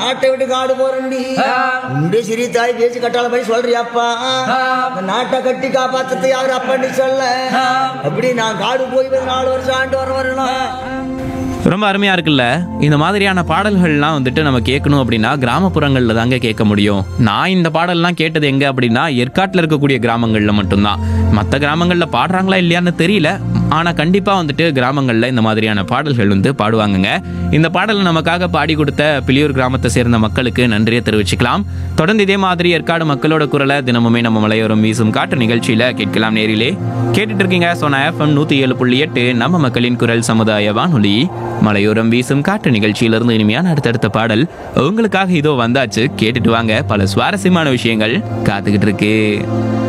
நாட்டை விட்டு காடு போறண்டி உண்டு சிறி தாய் பேசி கட்டால போய் சொல்றியாப்பா இந்த நாட்டை கட்டி காப்பாத்தது யாரு அப்பா சொல்ல அப்படி நான் காடு போய் ஒரு நாலு வருஷம் ஆண்டு வர வரணும் ரொம்ப அருமையா இருக்குல்ல இந்த மாதிரியான பாடல்கள்லாம் வந்துட்டு நம்ம கேட்கணும் அப்படின்னா கிராமப்புறங்கள்ல தாங்க கேட்க முடியும் நான் இந்த பாடல்லாம் கேட்டது எங்க அப்படின்னா ஏற்காட்டில் இருக்கக்கூடிய கிராமங்கள்ல மட்டும்தான் மற்ற கிராமங்கள்ல பாடுறாங்களா இல்லையான்னு தெரியல ஆனா கண்டிப்பா வந்துட்டு கிராமங்கள்ல இந்த மாதிரியான பாடல்கள் வந்து பாடுவாங்கங்க இந்த பாடலை நமக்காக பாடி கொடுத்த பிளியூர் கிராமத்தை சேர்ந்த மக்களுக்கு நன்றியை தெரிவிச்சுக்கலாம் தொடர்ந்து இதே மாதிரி ஏற்காடு மக்களோட குரலை தினமுமே நம்ம மலையோரம் வீசும் காட்டு நிகழ்ச்சியில கேட்கலாம் நேரிலே கேட்டுட்டு இருக்கீங்க சோனா எஃப்எம் நூத்தி ஏழு புள்ளி எட்டு நம்ம மக்களின் குரல் சமுதாய வானொலி மலையோரம் வீசும் காட்டு நிகழ்ச்சியிலிருந்து இனிமையான அடுத்தடுத்த பாடல் உங்களுக்காக இதோ வந்தாச்சு கேட்டுட்டு வாங்க பல சுவாரஸ்யமான விஷயங்கள் காத்துக்கிட்டு இருக்கு